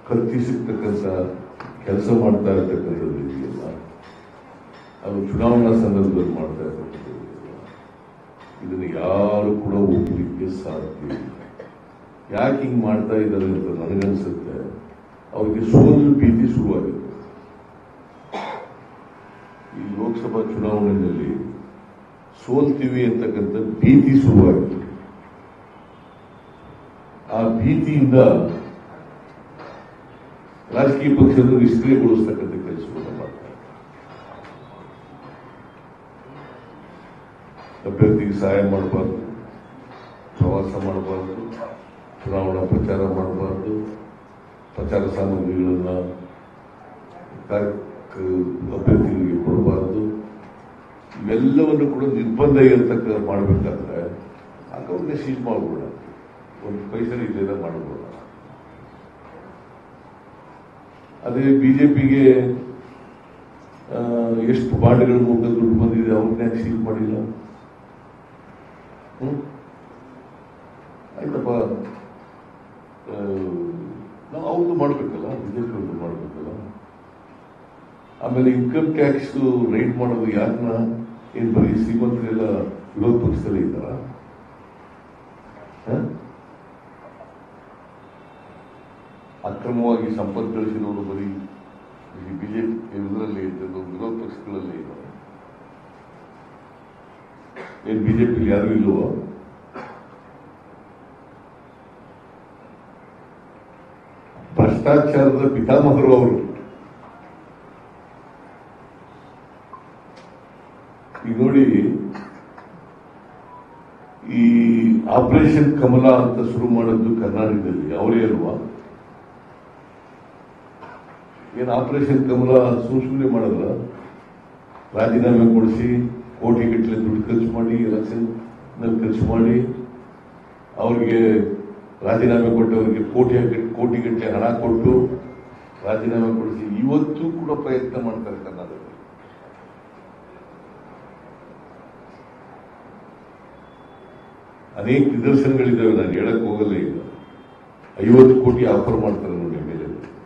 ಕತ್ತಿಸಿರ್ತಕ್ಕಂಥ ಕೆಲಸ ಮಾಡ್ತಾ ಇರ್ತಕ್ಕಂಥದ್ದು ಇದೆಯಲ್ಲ ಅದು ಚುನಾವಣಾ ಸಂದರ್ಭದಲ್ಲಿ ಮಾಡ್ತಾ ಇರ್ತಕ್ಕಂಥದ್ದು ಇದೆಯಲ್ಲ, ಇದನ್ನು ಯಾರು ಕೂಡ ಒಪ್ಪಲಿಕ್ಕೆ ಸಾಧ್ಯ ಇಲ್ಲ ಯಾಕೆ ಹಿಂಗ್ ಮಾಡ್ತಾ ಇದ್ದಾರೆ ಅಂತ ನನಗನ್ಸುತ್ತೆ ಅವ್ರಿಗೆ ಸೋಲು ಭೀತಿ ಶುರುವಾಗಿದೆ ಈ ಲೋಕಸಭಾ ಚುನಾವಣೆಯಲ್ಲಿ ಸೋಲ್ತೀವಿ ಅಂತಕ್ಕಂಥ ಭೀತಿ ಶುರುವಾಗಿದೆ ಆ ಭೀತಿಯಿಂದ ರಾಜಕೀಯ ಪಕ್ಷವನ್ನು ನಿಷ್ಕ್ರಿಯಗೊಳಿಸ್ತಕ್ಕಂಥ ಕೆಲಸವನ್ನು ಮಾಡ್ತಾರೆ ಅಭ್ಯರ್ಥಿಗೆ ಸಹಾಯ ಮಾಡಬಾರ್ದು ಪ್ರವಾಸ ಮಾಡಬಾರ್ದು ಚುನಾವಣಾ ಪ್ರಚಾರ ಮಾಡಬಾರ್ದು ಪ್ರಚಾರ ಸಾಮಗ್ರಿಗಳನ್ನ ಕಾರ್ಯ- ಅಭ್ಯರ್ಥಿಗಳಿಗೆ ಕೊಡಬಾರ್ದು ಇವೆಲ್ಲವನ್ನು ಕೂಡ ನಿರ್ಬಂಧ ಇರತಕ್ಕ ಮಾಡಬೇಕಾದ್ರೆ ಅಕೌಂಟ್ನ ಸೀಸ್ ಮಾಡ್ಬೋಣ ಒಂದು ಪೈಸೆ ಇಲ್ಲದೆ ಮಾಡಬೋಣ ಅದೇ ಬಿಜೆಪಿಗೆ ಎಷ್ಟು ಬಾಂಡ್ಗಳ ಮೂಲಕ ದುಡ್ಡು ಬಂದಿದೆ ಅವ್ರನ್ನ ಯಾಕೆ ಸೀಲ್ ಮಾಡಿಲ್ಲ ಹ್ಮ್? ಆಯ್ತಪ್ಪ ಆ, ನಾವು ಅವ್ರದ್ದು ಮಾಡಬೇಕಲ್ಲ ಬಿಜೆಪಿ ಅವ್ರದ್ದು ಮಾಡಬೇಕಲ್ಲ ಆಮೇಲೆ ಇನ್ಕಮ್ ಟ್ಯಾಕ್ಸ್ ರೈಟ್ ಮಾಡೋದು ಯಾರನ್ನ ಏನ್ ಬರೀ ಶ್ರೀಮಂತರೆಲ್ಲ ವಿರೋಧ ಪಕ್ಷದಲ್ಲೇ ಇದ್ದಾರ ಅಕ್ರಮವಾಗಿ ಸಂಪತ್ತು ಗಳಿಸಿದವರು ಬರೀ ಬಿಜೆಪಿ ಇದರಲ್ಲಿ ಇದ್ದದ್ದು ವಿರೋಧ ಪಕ್ಷಗಳಲ್ಲಿ ಇದ್ದಾರೆ ಏನ್ ಬಿಜೆಪಿ ಯಾರು ಇಲ್ವೋ ಭ್ರಷ್ಟಾಚಾರದ ಪಿತಾಮಹರು ಅವರು ಈಗ ನೋಡಿ ಈ ಆಪರೇಷನ್ ಕಮಲ ಅಂತ ಶುರು ಮಾಡಿದ್ದು ಕರ್ನಾಟಕದಲ್ಲಿ ಅವರೇ ಅಲ್ವಾ ಏನು ಆಪರೇಷನ್ ಕಮಲ ಸುಮ್ ಸುಮ್ಮನೆ ಮಾಡಲ್ಲ ರಾಜೀನಾಮೆ ಕೊಡಿಸಿ ಕೋಟಿ ಗಟ್ಟಲೆ ದುಡ್ಡು ಖರ್ಚು ಮಾಡಿ ಎಲೆಕ್ಷನ್ ಖರ್ಚು ಮಾಡಿ ಅವ್ರಿಗೆ ರಾಜೀನಾಮೆ ಕೊಟ್ಟವರಿಗೆ ಕೋಟಿ ಕೋಟಿ ಗಟ್ಟಲೆ ಹಣ ಕೊಟ್ಟು ರಾಜೀನಾಮೆ ಕೊಡಿಸಿ ಇವತ್ತು ಕೂಡ ಪ್ರಯತ್ನ ಮಾಡ್ತಾರೆ ಕರ್ನಾಟಕದಲ್ಲಿ ಅನೇಕ ನಿದರ್ಶನಗಳಿದ್ದಾವೆ ನಾನು ಹೇಳಕ್ ಹೋಗಲ್ಲ ಈಗ ಐವತ್ತು ಕೋಟಿ ಆಫರ್ ಮಾಡ್ತಾರೆ ನೋಡಿ ಮೇಲೆ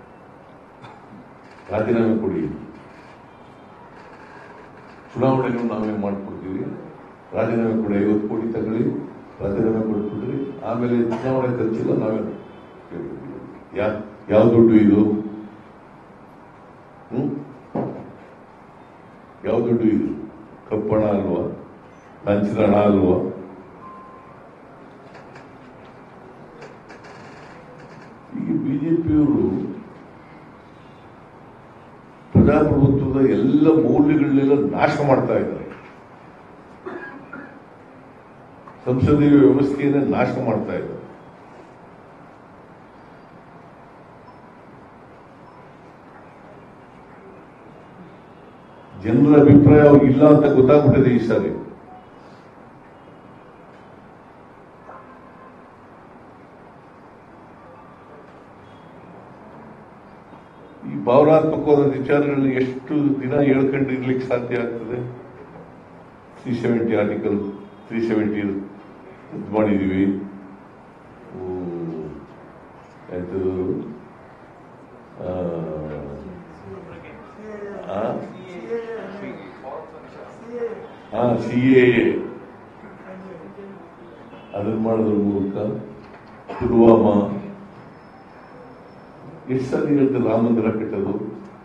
ರಾಜೀನಾಮೆ ಕೊಡಿ ಚುನಾವಣೆಗಳು ನಾವೇ ಮಾಡ್ಕೊಡ್ತೀವಿ ರಾಜೀನಾಮೆ ಕೊಡಿ ಐವತ್ತು ಕೋಟಿ ತಗೊಳ್ಳಿ ರಾಜೀನಾಮೆ ಕೊಟ್ಬಿಟ್ರಿ ಆಮೇಲೆ ಚುನಾವಣೆ ಖರ್ಚಿಲ್ಲ ನಾವೇ ಯಾ ಯಾವ ದುಡ್ಡು ಇದು ಹ್ಮ್ ಯಾವ ದುಡ್ಡು ಇದು ಕಪ್ಪಣ ಅಲ್ವಾ ಲಂಚದ ಹಣ ಅಲ್ವಾ ಈಗ ಬಿಜೆಪಿಯವರು ಪ್ರಜಾಪ್ರಭುತ್ವದ ಎಲ್ಲ ಮೌಲ್ಯಗಳನ್ನೆಲ್ಲ ನಾಶ ಮಾಡ್ತಾ ಇದ್ದಾರೆ ಸಂಸದೀಯ ವ್ಯವಸ್ಥೆಯನ್ನೇ ನಾಶ ಮಾಡ್ತಾ ಇದ್ದಾರೆ ಜನರ ಅಭಿಪ್ರಾಯ ಅವ್ರಿಗೆ ಇಲ್ಲ ಅಂತ ಗೊತ್ತಾಗ್ಬಿಟ್ಟಿದೆ ಈ ಸಾರಿ ಈ ಭಾವನಾತ್ಮಕವಾದ ವಿಚಾರಗಳನ್ನ ಎಷ್ಟು ದಿನ ಹೇಳ್ಕೊಂಡು ಇರ್ಲಿಕ್ಕೆ ಸಾಧ್ಯ ಆಗ್ತದೆ three seventy article three seventy ಇದು ಮಾಡಿದೀವಿ ಹ್ಮ್, ಆಯ್ತು ಆ, ಆ? ಹಾ ಸಿ ಎ ಅದನ್ನ ಮಾಡೋದ್ರ ಮೂಲಕ ಪುಲ್ವಾಮಾ ಎಷ್ಟು ಸಲ ಹೇಳ್ತಾರೆ ರಾಮ ಮಂದಿರ ಕಟ್ಟೋದು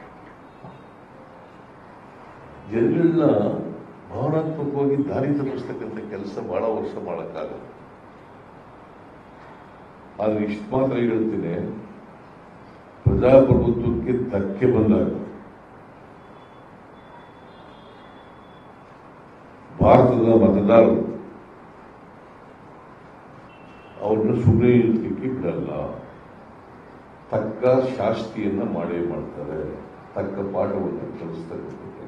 ಜನಗಳನ್ನ ಭಾವನಾತ್ಮಕವಾಗಿ ದಾರಿ ತಪ್ಪಿಸ್ತಕ್ಕಂಥ ಕೆಲಸ ಬಹಳ ವರ್ಷ ಮಾಡಕ್ಕಾಗಲ್ಲ ಆದ್ರೆ ಇಷ್ಟು ಮಾತ್ರ ಹೇಳ್ತೀನಿ ಪ್ರಜಾಪ್ರಭುತ್ವಕ್ಕೆ ಧಕ್ಕೆ ಬಂದಾಗ ಭಾರತದ ಮತದಾರರು ಅವ್ರನ್ನ ಸುಮ್ಮನೆ ಇರ್ಲಿಕ್ಕೆ ಬಿಡಲ್ಲ ತಕ್ಕ ಶಾಸ್ತಿಯನ್ನ ಮಾಡೇ ಮಾಡ್ತಾರೆ ತಕ್ಕ ಪಾಠವನ್ನು ಕಲಿಸ್ತಕ್ಕಂಥ